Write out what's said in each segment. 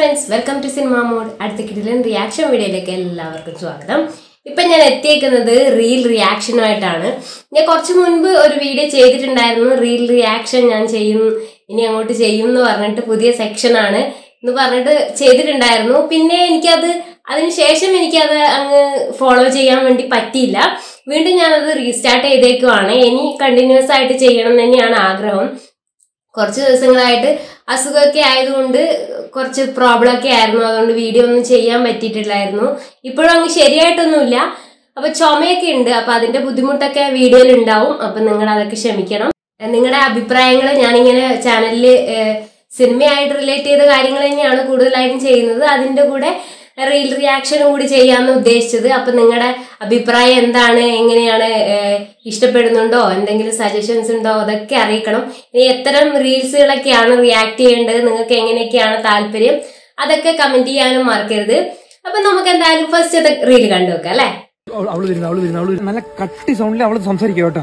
Friends welcome to cinema mode അടുത്ത കിടിലൻ reaction വീഡിയോയിലേക്ക് എല്ലാവർക്കും സ്വാഗതം ഇപ്പം ഞാൻ എത്തിയേക്കുന്നത് റീൽ റിയാക്ഷനുമായിട്ടാണ് ഞാൻ കുറച്ച് മുൻപ് ഒരു വീഡിയോ ചെയ്തിട്ടുണ്ടായിരുന്നു റീൽ റിയാക്ഷൻ ഞാൻ ചെയ്യും ഇനി അങ്ങോട്ട് ചെയ്യും എന്ന് പറഞ്ഞിട്ട് പുതിയ സെക്ഷനാണ് എന്ന് പറഞ്ഞിട്ട് ചെയ്തിട്ടുണ്ടായിരുന്നു പിന്നെ എനിക്കത് അതിനുശേഷം എനിക്കത് അങ്ങ് ഫോളോ ചെയ്യാൻ വേണ്ടി പറ്റിയില്ല വീണ്ടും ഞാനത് റീസ്റ്റാർട്ട് ചെയ്തേക്കുവാണ് ഇനി കണ്ടിന്യൂസ് ആയിട്ട് ചെയ്യണം എന്ന് തന്നെയാണ് ആഗ്രഹം കുറച്ച് ദിവസങ്ങളായിട്ട് അസുഖമൊക്കെ ആയതുകൊണ്ട് കുറച്ച് പ്രോബ്ലം ഒക്കെ ആയിരുന്നു അതുകൊണ്ട് വീഡിയോ ഒന്നും ചെയ്യാൻ പറ്റിയിട്ടില്ലായിരുന്നു ഇപ്പോഴും അങ്ങ് ശരിയായിട്ടൊന്നുമില്ല അപ്പൊ ചുമയൊക്കെ ഉണ്ട് അപ്പൊ അതിന്റെ ബുദ്ധിമുട്ടൊക്കെ വീഡിയോയിൽ ഉണ്ടാവും അപ്പൊ നിങ്ങൾ അതൊക്കെ ക്ഷമിക്കണം നിങ്ങളുടെ അഭിപ്രായങ്ങൾ ഞാനിങ്ങനെ ചാനലിൽ സിനിമയായിട്ട് റിലേറ്റ് ചെയ്ത കാര്യങ്ങൾ തന്നെയാണ് കൂടുതലായിട്ടും ചെയ്യുന്നത് അതിന്റെ കൂടെ റീൽ റിയാക്ഷനും കൂടി ചെയ്യാമെന്ന് ഉദ്ദേശിച്ചത് അപ്പൊ നിങ്ങളുടെ അഭിപ്രായം എന്താണ് എങ്ങനെയാണ് ഏഹ്, ഇഷ്ടപ്പെടുന്നുണ്ടോ എന്തെങ്കിലും സജഷൻസ് ഉണ്ടോ അതൊക്കെ അറിയിക്കണം ഇനി എത്തരം റീൽസുകളൊക്കെയാണ് റിയാക്ട് ചെയ്യേണ്ടത് നിങ്ങൾക്ക് എങ്ങനെയൊക്കെയാണ് താല്പര്യം അതൊക്കെ കമന്റ് ചെയ്യാനും മറക്കരുത് അപ്പൊ നമുക്ക് എന്തായാലും ഫസ്റ്റ് റീൽ കണ്ടു വെക്കാം അല്ലേ അവള് അവള് വരുന്നു അവള് വരുന്നു അവള് വരുന്നു. നല്ല കട്ടി സൗണ്ടിൽ അവള് സംസാരിക്കുക കേട്ടോ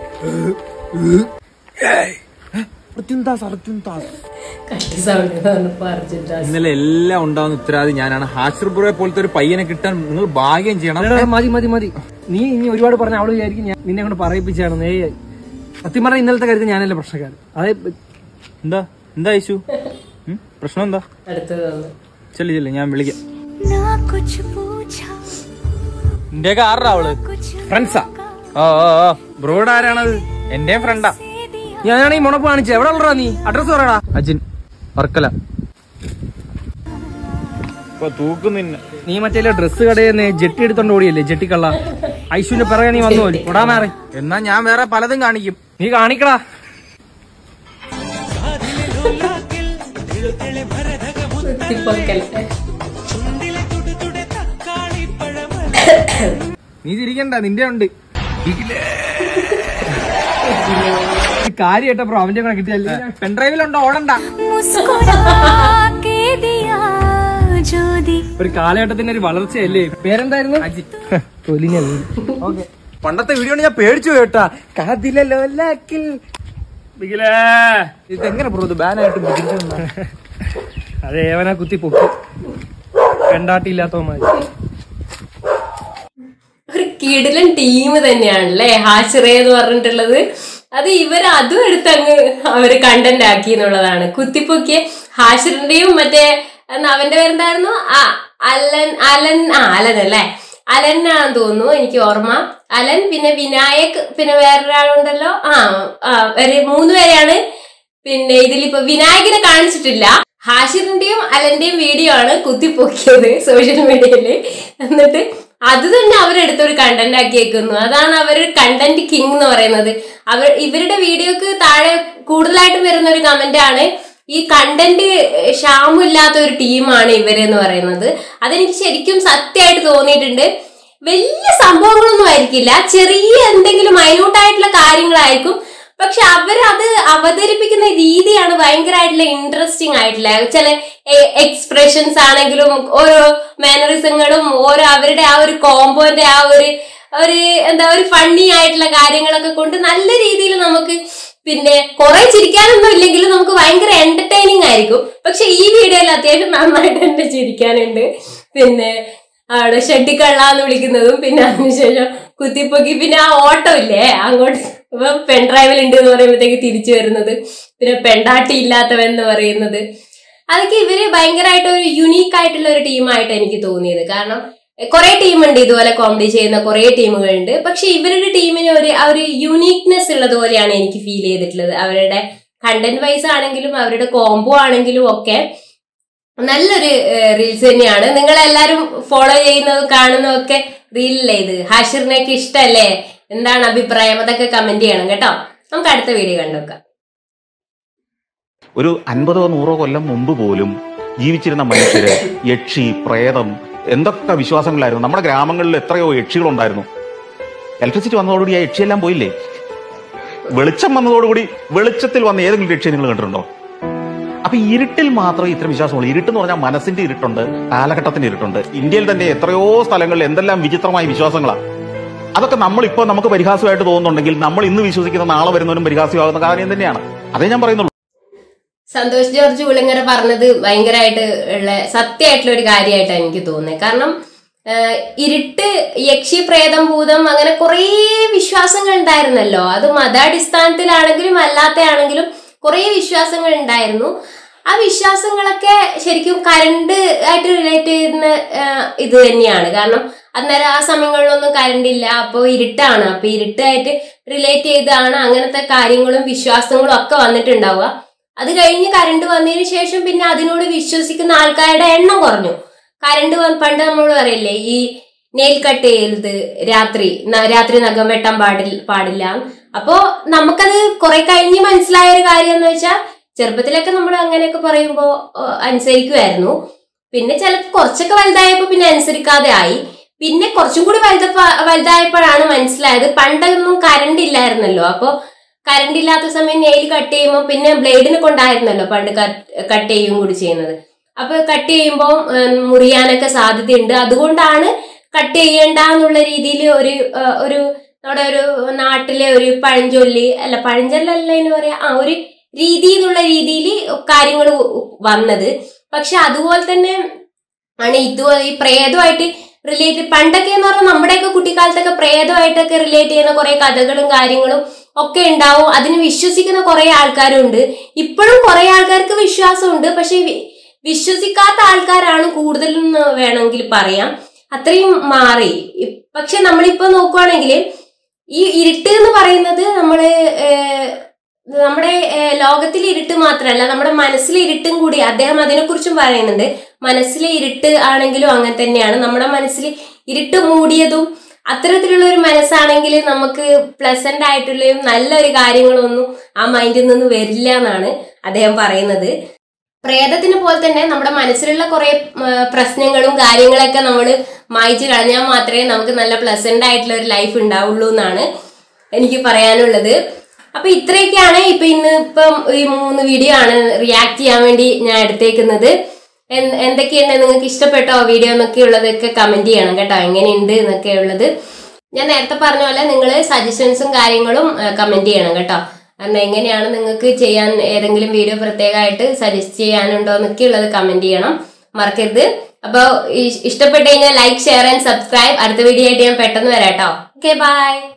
അർജുൻദാസ് അർജുൻദാസ് കട്ടി സൗണ്ട് പറഞ്ഞപ്പോ അർജുൻ ഇന്നലെ എല്ലാം ഉണ്ടാവുന്ന ഉത്തരവാദി ഞാനാണ് ഹാസിർപുറെ പോലത്തെ ഒരു പയ്യനെ കിട്ടാൻ നിങ്ങൾ ഭാഗ്യം ചെയ്യണം എടാ, എടാ, മതി മതി മതി നീ ഇനി ഒരുപാട് പറഞ്ഞ അവള് വിചാരിക്കും ഞാൻ നിന്നെ കൊണ്ട് പറയിപ്പിച്ചാണ് ഏ സത്യം പറഞ്ഞ ഇന്നലത്തെ കാര്യത്തിൽ ഞാനല്ലേ പ്രശ്നക്കാരൻ അതെ എന്താ എന്താ യേശു ഉം? പ്രശ്നം എന്താ അടുത്തത് വന്നു ചെല്ലി ചെല്ലി ഞാൻ വിളിക്കാം ना कुछ पूछा എന്റെ ആറാ അവള് ഫ്രണ്ട്സാ ഓ ഓ ഓ ബ്രോഡ് ആരാണത് എന്റെയും ഫ്രണ്ടാ ഞാനാണ് ഈ മുണപ്പ് കാണിച്ചത് എവിടെ ഉള്ളടാ നീ അഡ്രസ് പറയടാ അജിൻ വർക്കല ഇപ്പൊ തൂക്കുന്നില്ല നീ മറ്റേ ഡ്രസ് കടയിൽ നിന്ന് ജെട്ടി എടുത്തോണ്ട് ഓടിയല്ലേ ജെട്ടിക്കള്ള ഐശുവിന്റെ പിറകെ നീ വന്നു പോലും ഓടാ മാറി എന്നാ ഞാൻ വേറെ പലതും കാണിക്കും നീ കാണിക്കടാ കുത്തിപ്പൊക്കൽ നീ ചിരിക്കണ്ട നിന്റെ ഉണ്ട് കാര്യം കേട്ടപ്പോ അവന്റെ കൂടെ കിട്ടിയല്ലേ പെൺഡ്രൈവിലുണ്ടോ ഓടണ്ട मुस्कुरा के दिया जो दी ഒരു കാലഘട്ടത്തിന്റെ ഒരു വളർച്ചയല്ലേ പേരെന്തായിരുന്നു തൊലിഞ്ഞ ഓക്കെ പണ്ടത്തെ വീഡിയോ ഞാൻ പേടിച്ചു കേട്ടാ കാതിലല്ലോ ലാക്കിൽ ഇതെങ്ങനെ ബ്രോ ഇത് ബാനായിട്ട് ബുദ്ധിമുട്ട് അതെ ഏവനാ കുത്തി പൊക്കി പെണ്ടാട്ടില്ലാത്തവന്മാര് ഒരു കിടിലൻ ടീം തന്നെയാണല്ലേ ഹാഷിറേ എന്ന് പറഞ്ഞിട്ടുള്ളത് അത് ഇവർ അതും എടുത്ത് അങ്ങ് അവര് കണ്ടന്റ് ആക്കി എന്നുള്ളതാണ് കുത്തിപ്പൊക്കിയ ഹാഷിറിന്റെയും മറ്റേ എന്നാ അവന്റെ പേരെന്തായിരുന്നു ആ, അലൻ അലൻ ആ അലൻ അല്ലേ അലനാന്ന് തോന്നുന്നു എനിക്ക് ഓർമ്മ അലൻ പിന്നെ വിനായക് പിന്നെ വേറൊരാളുണ്ടല്ലോ ആ ആ ഒരു മൂന്ന് പേരെയാണ് പിന്നെ ഇതിലിപ്പോ വിനായകനെ കാണിച്ചിട്ടില്ല ഹാഷിറിന്റെയും അലന്റെയും വീഡിയോ ആണ് കുത്തിപ്പൊക്കിയത് സോഷ്യൽ മീഡിയയില് എന്നിട്ട് അത് തന്നെ അവരെടുത്തൊരു കണ്ടന്റ് ആക്കിയേക്കുന്നു അതാണ് അവർ കണ്ടന്റ് കിങ് എന്ന് പറയുന്നത് അവർ ഇവരുടെ വീഡിയോക്ക് താഴെ കൂടുതലായിട്ടും വരുന്ന ഒരു കമന്റ് ആണ് ഈ കണ്ടന്റ് ക്ഷാമില്ലാത്ത ഒരു ടീമാണ് ഇവരെന്ന് പറയുന്നത് അതെനിക്ക് ശരിക്കും സത്യമായിട്ട് തോന്നിയിട്ടുണ്ട് വലിയ സംഭവങ്ങളൊന്നും ആയിരിക്കില്ല ചെറിയ എന്തെങ്കിലും മൈന്യൂട്ടായിട്ടുള്ള കാര്യങ്ങളായിരിക്കും പക്ഷെ അവരത് അവതരിപ്പിക്കുന്ന രീതിയാണ് ഭയങ്കരമായിട്ടുള്ള ഇൻട്രസ്റ്റിംഗ് ആയിട്ടുള്ള ചില എക്സ്പ്രഷൻസ് ആണെങ്കിലും ഓരോ മാനറിസങ്ങളും ഓരോ അവരുടെ ആ ഒരു കോമ്പോന്റെ ആ ഒരു ഒരു എന്താ ഒരു ഫണ്ണി ആയിട്ടുള്ള കാര്യങ്ങളൊക്കെ കൊണ്ട് നല്ല രീതിയിൽ നമുക്ക് പിന്നെ കുറെ ചിരിക്കാനൊന്നും ഇല്ലെങ്കിലും നമുക്ക് ഭയങ്കര എന്റർടൈനിങ് ആയിരിക്കും പക്ഷെ ഈ വീഡിയോയിൽ അത്യാവശ്യം നന്നായിട്ട് തന്നെ ചിരിക്കാനുണ്ട് പിന്നെ അവിടെ ഷെഡിക്കള്ള എന്ന് വിളിക്കുന്നതും പിന്നെ അതിനുശേഷം കുത്തിപ്പൊക്കി പിന്നെ ആ ഓട്ടോ ഇല്ലേ അങ്ങോട്ട് ഇപ്പൊ പെൺഡ്രൈവിൽ ഉണ്ട് എന്ന് പറയുമ്പോഴത്തേക്ക് തിരിച്ചു വരുന്നത് പിന്നെ പെണ്ടാട്ടി ഇല്ലാത്തവൻ എന്ന് പറയുന്നത് അതൊക്കെ ഇവര് ഭയങ്കരമായിട്ട് ഒരു യുണീക്ക് ആയിട്ടുള്ള ഒരു ടീമായിട്ട് എനിക്ക് തോന്നിയത് കാരണം കുറെ ടീമുണ്ട് ഇതുപോലെ കോമഡി ചെയ്യുന്ന കുറെ ടീമുകളുണ്ട് പക്ഷെ ഇവരുടെ ടീമിന് ഒരു ആ ഒരു യുണീക്നെസ് ഉള്ളതുപോലെയാണ് എനിക്ക് ഫീൽ ചെയ്തിട്ടുള്ളത് അവരുടെ കണ്ടന്റ് വൈസ് ആണെങ്കിലും അവരുടെ കോംബോ ആണെങ്കിലും ഒക്കെ നല്ലൊരു റീൽസ് തന്നെയാണ് നിങ്ങൾ എല്ലാരും ഫോളോ ചെയ്യുന്നതും കാണുന്നതും ഒക്കെ റീലില്ലേ ഇത് ഹാഷിറിനെയൊക്കെ ഇഷ്ടല്ലേ എന്താണ് അഭിപ്രായം അതൊക്കെ കമന്റ് ചെയ്യണം കേട്ടോ നമുക്ക് അടുത്ത വീഡിയോ കണ്ടുവെക്കാം ഒരു അൻപതോ നൂറോ കൊല്ലം മുമ്പ് പോലും ജീവിച്ചിരുന്ന മനുഷ്യര് യക്ഷി പ്രേതം എന്തൊക്കെ വിശ്വാസങ്ങളായിരുന്നു നമ്മുടെ ഗ്രാമങ്ങളിൽ എത്രയോ യക്ഷികളുണ്ടായിരുന്നു ഇലക്ട്രിസിറ്റി വന്നതോടുകൂടി ആ യക്ഷിയെല്ലാം പോയില്ലേ വെളിച്ചം വന്നതോടുകൂടി വെളിച്ചത്തിൽ വന്ന ഏതെങ്കിലും യക്ഷിയെ നിങ്ങൾ കണ്ടിട്ടുണ്ടോ അപ്പൊ ഇരുട്ടിൽ മാത്രമേ ഇത്തരം വിശ്വാസമുള്ളൂ ഇരുട്ട് എന്ന് പറഞ്ഞാൽ മനസ്സിന്റെ ഇരുട്ടുണ്ട് കാലഘട്ടത്തിന്റെ ഇരുട്ടുണ്ട് ഇന്ത്യയിൽ തന്നെ എത്രയോ സ്ഥലങ്ങളിൽ എന്തെല്ലാം വിചിത്രമായ വിശ്വാസങ്ങളാണ് അതൊക്കെ നമ്മൾ ഇപ്പോൾ നമുക്ക് പരിഹാസമായിട്ട് തോന്നുന്നുണ്ടെങ്കിൽ നമ്മൾ ഇന്ന് വിശ്വസിക്കുന്ന നാളെ വരുന്നവരും പരിഹാസ്യമാകുന്ന കാര്യം തന്നെയാണ് അതേ ഞാൻ പറയുന്നുള്ളൂ സന്തോഷ് ജോർജ് ഉളങ്ങര പറഞ്ഞത് ഭയങ്കരമായിട്ട് ഉള്ള സത്യമായിട്ടുള്ള ഒരു കാര്യമായിട്ടാണ് എനിക്ക് തോന്നുന്നത് കാരണം ആഹ്, ഇരുട്ട് യക്ഷി പ്രേതം ഭൂതം അങ്ങനെ കുറേ വിശ്വാസങ്ങൾ ഉണ്ടായിരുന്നല്ലോ അത് മതാടിസ്ഥാനത്തിലാണെങ്കിലും അല്ലാത്ത ആണെങ്കിലും കുറേ വിശ്വാസങ്ങൾ ഉണ്ടായിരുന്നു ആ വിശ്വാസങ്ങളൊക്കെ ശരിക്കും കറണ്ട് ആയിട്ട് റിലേറ്റ് ചെയ്യുന്ന ആഹ്, ഇത് തന്നെയാണ് കാരണം അന്നേരം ആ സമയങ്ങളിലൊന്നും കറണ്ട് ഇല്ല അപ്പോൾ ഇരുട്ടാണ് അപ്പൊ ഇരുട്ടായിട്ട് റിലേറ്റ് ചെയ്താണ് അങ്ങനത്തെ കാര്യങ്ങളും വിശ്വാസങ്ങളും ഒക്കെ വന്നിട്ടുണ്ടാവുക അത് കഴിഞ്ഞ് കറണ്ട് വന്നതിന് ശേഷം പിന്നെ അതിനോട് വിശ്വസിക്കുന്ന ആൾക്കാരുടെ എണ്ണം കുറഞ്ഞു കറണ്ട് വന്ന് പണ്ട് നമ്മൾ പറയില്ലേ ഈ നെയിൽ കട്ട് ചെയ്യരുത് രാത്രി ന- രാത്രി നഖം വെട്ടാൻ പാടില്ല പാടില്ല അപ്പോ നമുക്കത് കുറെ കഴിഞ്ഞ് മനസ്സിലായ ഒരു കാര്യം എന്ന് വെച്ചാൽ ചെറുപ്പത്തിലൊക്കെ നമ്മൾ അങ്ങനെയൊക്കെ പറയുമ്പോൾ അനുസരിക്കുമായിരുന്നു പിന്നെ ചിലപ്പോൾ കുറച്ചൊക്കെ വലുതായപ്പോൾ പിന്നെ അനുസരിക്കാതെ ആയി പിന്നെ കുറച്ചും കൂടി വലുതപ്പ വലുതായപ്പോഴാണ് മനസ്സിലായത് പണ്ടൊന്നും കറണ്ട് ഇല്ലായിരുന്നല്ലോ അപ്പോൾ കറണ്ട് ഇല്ലാത്ത സമയം നെയിൽ കട്ട് ചെയ്യുമ്പോൾ പിന്നെ ബ്ലേഡിനെ കൊണ്ടായിരുന്നല്ലോ പണ്ട് കട്ട് ചെയ്യും കൂടി ചെയ്യുന്നത് അപ്പൊ കട്ട് ചെയ്യുമ്പോൾ മുറിയാനൊക്കെ സാധ്യതയുണ്ട് അതുകൊണ്ടാണ് കട്ട് ചെയ്യണ്ട എന്നുള്ള രീതിയിൽ ഒരു ആ, ഒരു നമ്മുടെ ഒരു നാട്ടിലെ ഒരു പഴഞ്ചൊല്ലി അല്ല പഴഞ്ചൊല്ലല്ല എന്ന് പറയാ ആ ഒരു രീതി എന്നുള്ള രീതിയിൽ കാര്യങ്ങൾ വന്നത് പക്ഷെ അതുപോലെ തന്നെ ആണ് ഇത് ഈ പ്രേതമായിട്ട് റിലേറ്റ് പണ്ടൊക്കെ എന്ന് പറഞ്ഞാൽ നമ്മുടെയൊക്കെ കുട്ടിക്കാലത്തൊക്കെ പ്രേതമായിട്ടൊക്കെ റിലേറ്റ് ചെയ്യുന്ന കുറെ കഥകളും കാര്യങ്ങളും ഒക്കെ ഉണ്ടാവും അതിന് വിശ്വസിക്കുന്ന കുറെ ആൾക്കാരുണ്ട് ഇപ്പോഴും കുറെ ആൾക്കാർക്ക് വിശ്വാസമുണ്ട് പക്ഷെ വി- വിശ്വസിക്കാത്ത ആൾക്കാരാണ് കൂടുതലെന്ന് വേണമെങ്കിൽ പറയാം അത്രയും മാറി ഇ- പക്ഷെ നമ്മളിപ്പോ നോക്കുവാണെങ്കിൽ ഈ ഇരുട്ട് എന്ന് പറയുന്നത് നമ്മള് ഏഹ്, നമ്മുടെ ഏഹ്, ലോകത്തിലെ ഇരുട്ട് മാത്രമല്ല നമ്മുടെ മനസ്സിലെ ഇരുട്ടും കൂടി അദ്ദേഹം അതിനെക്കുറിച്ചും പറയുന്നുണ്ട് മനസ്സിലെ ഇരുട്ട് ആണെങ്കിലും അങ്ങനെ തന്നെയാണ് നമ്മുടെ മനസ്സിൽ ഇരുട്ട് മൂടിയതും അത്തരത്തിലുള്ള ഒരു മനസ്സാണെങ്കിൽ നമുക്ക് പ്ലസന്റ് ആയിട്ടുള്ളതും നല്ലൊരു കാര്യങ്ങളൊന്നും ആ മൈൻഡിൽ നിന്ന് വരില്ല എന്നാണ് അദ്ദേഹം പറയുന്നത് പ്രേതത്തിനെ പോലെ തന്നെ നമ്മുടെ മനസ്സിലുള്ള കുറെ പ്രശ്നങ്ങളും കാര്യങ്ങളൊക്കെ നമ്മൾ മായ്ച്ചു കളഞ്ഞാൽ മാത്രമേ നമുക്ക് നല്ല പ്ലസന്റ് ആയിട്ടുള്ള ഒരു ലൈഫ് ഉണ്ടാവുള്ളൂ എന്നാണ് എനിക്ക് പറയാനുള്ളത് അപ്പൊ ഇത്രയൊക്കെയാണ് ഇപ്പൊ ഇന്ന് ഇപ്പം ഈ മൂന്ന് വീഡിയോ ആണ് റിയാക്ട് ചെയ്യാൻ വേണ്ടി ഞാൻ എടുത്തേക്കുന്നത് എന്ത് എന്തൊക്കെയുണ്ട് നിങ്ങൾക്ക് ഇഷ്ടപ്പെട്ടോ വീഡിയോ എന്നൊക്കെ ഉള്ളതൊക്കെ കമന്റ് ചെയ്യണം കേട്ടോ എങ്ങനെയുണ്ട് എന്നൊക്കെ ഉള്ളത് ഞാൻ നേരത്തെ പറഞ്ഞ പോലെ നിങ്ങൾ സജഷൻസും കാര്യങ്ങളും കമന്റ് ചെയ്യണം കേട്ടോ കാരണം എങ്ങനെയാണ് നിങ്ങൾക്ക് ചെയ്യാൻ ഏതെങ്കിലും വീഡിയോ പ്രത്യേകമായിട്ട് സജസ്റ്റ് ചെയ്യാനുണ്ടോ എന്നൊക്കെ ഉള്ളത് കമന്റ് ചെയ്യണം മറക്കരുത് അപ്പോൾ ഇഷ്ടപ്പെട്ട് കഴിഞ്ഞാൽ ലൈക്ക് ഷെയർ ആൻഡ് സബ്സ്ക്രൈബ് അടുത്ത വീഡിയോ ആയിട്ട് ഞാൻ പെട്ടെന്ന് വരാം കേട്ടോ ഓക്കെ ബൈ